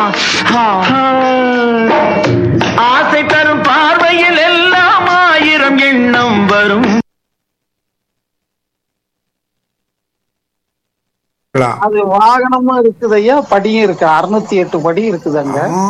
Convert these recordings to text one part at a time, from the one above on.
ஆசை தரும் பார்வையில் எல்லாம் ஆயிரம் எண்ணம் வரும் அது வாகனமும் இருக்குது ஐயா படியும் இருக்கு அறுநூத்தி எட்டு படி இருக்குது அங்க ஆ.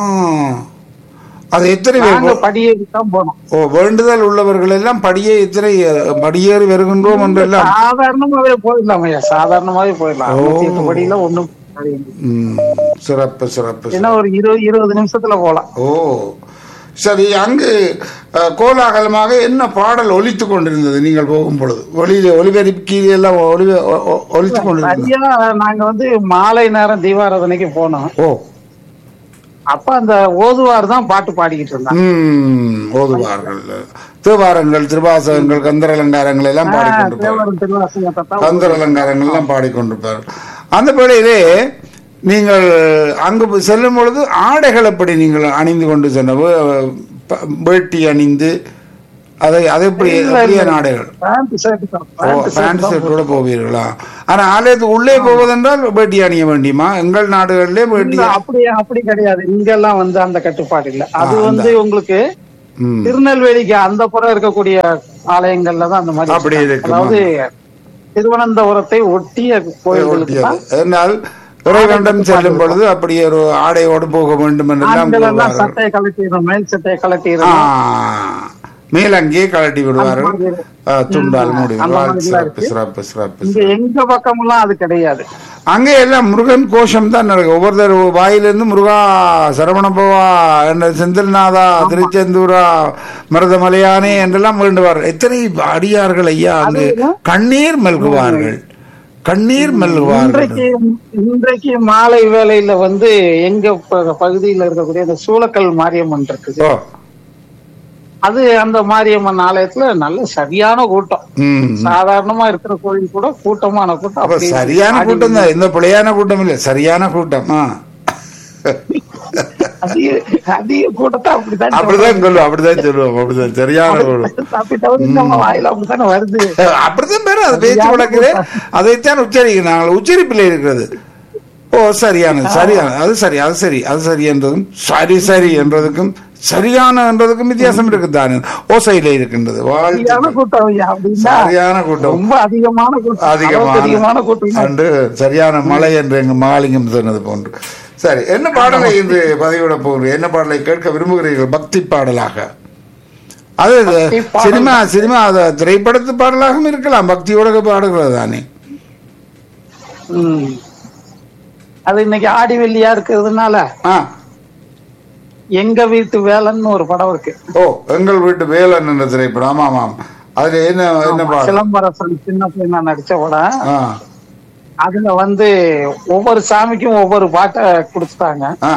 அது எத்தனை நாங்க பேர் படியேறி தான் போனோம் ஓ வேண்டுதல் உள்ளவர்கள் எல்லாம் படியே இத்தனை படியேறி வருகின்றோம் என்று எல்லாம் சாதாரணமாவே போயிடலாம் ஐயா சாதாரணமாவே போயிடலாம் அறுநூத்தி எட்டு படியில ஒண்ணும் ம், சிறப்பு சிறப்பு என்ன ஒரு இருபது இருபது நிமிஷத்துல போலாம் ஓ சரி அங்கு அஹ், கோலாகலமாக என்ன பாடல் ஒலித்து கொண்டிருந்தது நீங்கள் போகும் பொழுது ஒளியில ஒலிபெருக்கி எல்லாம் ஒளி ஒ- ஒ- ஒலித்து கொண்டிருந்தது ஐயா நாங்க வந்து மாலை நேரம் தீபாராதனைக்கு போனோம் ஓ அப்ப அந்த ஓதுவார் தான் பாட்டு பாடிக்கிட்டு இருந்தாங்க ம் ஓதுவார்கள் தேவாரங்கள் திருவாசகங்கள் கந்தர் அலங்காரங்கள் எல்லாம் பாடிக்கொண்டிருப்பார்கள் தேவரும் திருவாசகத்தை தான் கந்தர் அலங்காரங்கள் எல்லாம் பாடிக்கொண்டிருப்பார்கள் அந்த வேளையிலே நீங்கள் அங்கு போய் செல்லும் பொழுது ஆடைகள் எப்படி நீங்கள் அணிந்து கொண்டு சென்ற வே- ப- வேட்டி அணிந்து அதை அதை எப்படி எப்படியான ஆடைகள் பேண்ட் ஷர்ட் தான் ஓ பேண்ட் ஷர்ட் பேண்ட் தான் ஷர்ட்டோட போவீர்களா ஆனா ஆலயத்துக்கு உள்ளே போவதென்றால் வேட்டி அணிய வேண்டியமா எங்கள் நாடுகளிலே வேட்டி இல்ல, அப்படி அப்படி கிடையாது இங்கெல்லாம் வந்து அந்த கட்டுப்பாடு இல்ல அது ஆ, வந்து உங்களுக்கு ம். திருநெல்வேலிக்கு அந்த புறம் இருக்கக்கூடிய ஆலயங்கள்ல தான் அந்த மாதிரி அப்படி வச்சிருக்காங்க. இருக்குமா? அதாவது திருவனந்தபுரத்தை ஒட்டிய கோயில்களுக்கு ஒட்டியது தான் என்றால் இறைவண்டம் செல்லும் பொழுது அப்படி ஒரு ஆடையோடு போக வேண்டும் என்றெல்லாம் ஆண்கள் எல்லாம் கூறுவார்கள். சட்டையை கழட்டிடணும் மேல் சட்டையை ஆ, கழட்டிடணும் மேலங்கே கழட்டி விடுவார்கள் அந்த மாதிரி ஆ, துண்டால் மூடி அந்த விடுவார்கள். மாதிரி சிறப்பு இருக்கு. சிறப்பு சிறப்பு இங்க எங்க பக்கமெல்லாம் அது கிடையாது அங்கே எல்லாம் முருகன் கோஷம் தான் நடக்கும் ஒவ்வொருத்தர் வாயிலிருந்து முருகா சரவணபவா என்ற செந்தில்நாதா திருச்செந்தூரா மருதமலையானே என்றெல்லாம் வேண்டுவார் எத்தனை அடியார்கள் ஐயா அங்கு கண்ணீர் மல்குவார்கள் கண்ணீர் மல்குவார்கள் இன்றைக்கு இன்றைக்கு மாலை வேளையில வந்து எங்க ப- பகுதியில இருக்கக்கூடிய அந்த சூளக்கல் மாரியம்மன் இருக்குது ஓ அது அந்த மாரியம்மன் ஆலயத்துல நல்ல சரியான கூட்டம் ம் சாதாரணமா இருக்கிற கோயில் கூட கூட்டமான கூட்டம் அப்ப அப்படி சரியான ஆடி கூட்டம் தான் எந்த பிழையான கூட்டம் இல்ல சரியான கூட்டம் ஆ. அதிக அதிக கூட்டத்தை அப்படித்தான் அப்படிதான் சொல்லுவோம் அப்படிதான் சொல்லுவோம் அப்படிதான் சரியான கூட்டம் சாப்பிட்டவரு நம்ம வாயில அப்படித்தானே வருது அப்படித்தான் பேரு அது பேச்சு வழக்குது அதைத்தான் உச்சரிக்கணும் நாங்கள் உச்சரிப்பில் இருக்கிறது ஓ சரியானது சரியான அது சரி அது சரி அது சரி என்றதும் சரி சரி என்றதுக்கும் சரியான என்றதுக்கும் வித்தியாசம் இருக்குதானே ஓசையில இருக்கின்றது சரியான வாழ்த்து கூட்டம் ஐயா அப்படின்னா சரியான கூட்டம் ரொம்ப அதிகமான கூட்டம் அளவுக்கு அதிகமான அதிகமான கூட்டம் அன்று சரியான மழை என்று எங்க மாலிங்கம் சொன்னது போன்று சரி என்ன பாடலை இன்று பதிவிட போகிறீர்கள் என்ன பாடலை கேட்க விரும்புகிறீர்கள் பக்தி பாடலாக அது பக்தி பாடல். சினிமா சினிமா அது திரைப்படத்து பாடலாகவும் இருக்கலாம் பக்தியோட பாடுகிறது தானே ம். அது இன்னைக்கு ஆடி வெள்ளியா இருக்கிறதுனால ஆ எங்க வீட்டு வேலைன்னு ஒரு படம் இருக்கு ஓ எங்கள் வீட்டு வேலன் என்ற திரைப்படம் ஆமாம் ஆமாம் அதுல என்ன என்ன பாடல் சிலம்பரசன் சின்ன பையனா நடிச்ச படம் ஆ அதுல வந்து ஒவ்வொரு சாமிக்கும் ஒவ்வொரு பாட்டை கொடுத்துட்டாங்க ஆ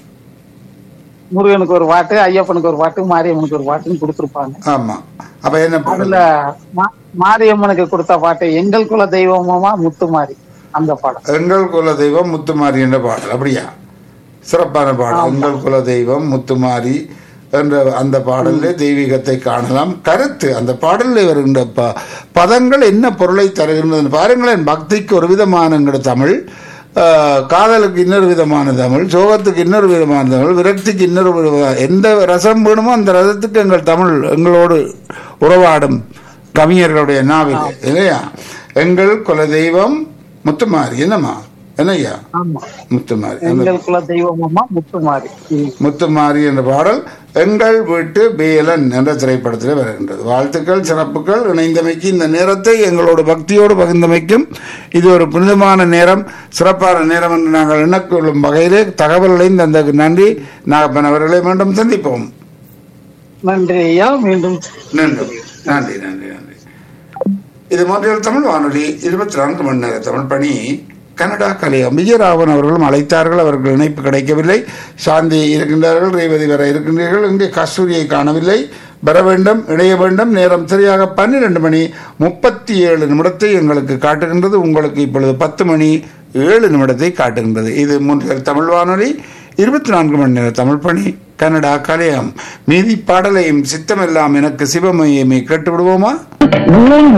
முருகனுக்கு ஒரு பாட்டு ஐயப்பனுக்கு ஒரு பாட்டு மாரியம்மனுக்கு ஒரு பாட்டுன்னு கொடுத்துருப்பாங்க ஆமா அப்ப என்ன பாடல் அதுல மா- மாரியம்மனுக்கு கொடுத்த பாட்டு எங்கள் குல தெய்வமா முத்துமாரி அந்த பாடம் எங்கள் குல தெய்வம் முத்துமாரி என்ற பாடல் அப்படியா சிறப்பான பாடல் எங்கள் குல தெய்வம் முத்துமாரி என்ற அந்த பாடலில் தெய்வீகத்தை காணலாம் கருத்து அந்த பாடலில் வருகின்ற ப பதங்கள் என்ன பொருளை தருகின்றது பாருங்களேன் பக்திக்கு ஒரு விதமான எங்கட தமிழ் ஆஹ், காதலுக்கு இன்னொரு விதமான தமிழ் சோகத்துக்கு இன்னொரு விதமான தமிழ் விரக்திக்கு இன்னொரு விதமான எந்த ரசம் வேணுமோ அந்த ரசத்துக்கு எங்கள் தமிழ் எங்களோடு உறவாடும் கவிஞர்களுடைய நாவில் இல்லையா எங்கள் குலதெய்வம் முத்துமாரி என்னம்மா என்னய்யா ஆமா முத்துமாரி அந்த எங்கள் குல தெய்வமா முத்துமாரி ம். முத்துமாரி என்ற பாடல் எங்கள் வீட்டு பேலன் என்ற திரைப்படத்தில் வருகின்றது வாழ்த்துக்கள் சிறப்புகள் இணைந்தமைக்கு இந்த நேரத்தை எங்களோட பக்தியோடு பகிர்ந்தமைக்கும் இது ஒரு புனிதமான நேரம் சிறப்பான நேரம் என்று நாங்கள் எண்ணக்கொள்ளும் வகையிலே தகவல்களையும் தந்த நன்றி நாகப்பன் அவர்களை மீண்டும் சந்திப்போம் நன்றி ஐயா மீண்டும் நன்றி நன்றி நன்றி நன்றி இது மொன்றியல் தமிழ் வானொலி இருபத்தி நான்கு மணி நேர தமிழ் பணி கனடா கலையம் விஜயராவன் அவர்களும் அழைத்தார்கள் அவர்கள் இணைப்பு கிடைக்கவில்லை சாந்தி இருக்கின்றார்கள் ரேவதி வர இருக்கின்றீர்கள் இங்கே கஸ்தூரியை காணவில்லை வர வேண்டும் இணைய வேண்டும் நேரம் சரியாக பன்னிரண்டு மணி முப்பத்தி ஏழு நிமிடத்தை எங்களுக்கு காட்டுகின்றது உங்களுக்கு இப்பொழுது பத்து மணி ஏழு நிமிடத்தை காட்டுகின்றது இது மூன்றியல் தமிழ் வானொலி இருபத்தி நான்கு மணி நேர தமிழ் பணி கனடா கலையம் மீதி பாடலையும் சித்தமெல்லாம் எனக்கு சிவமையுமே கேட்டு விடுவோமா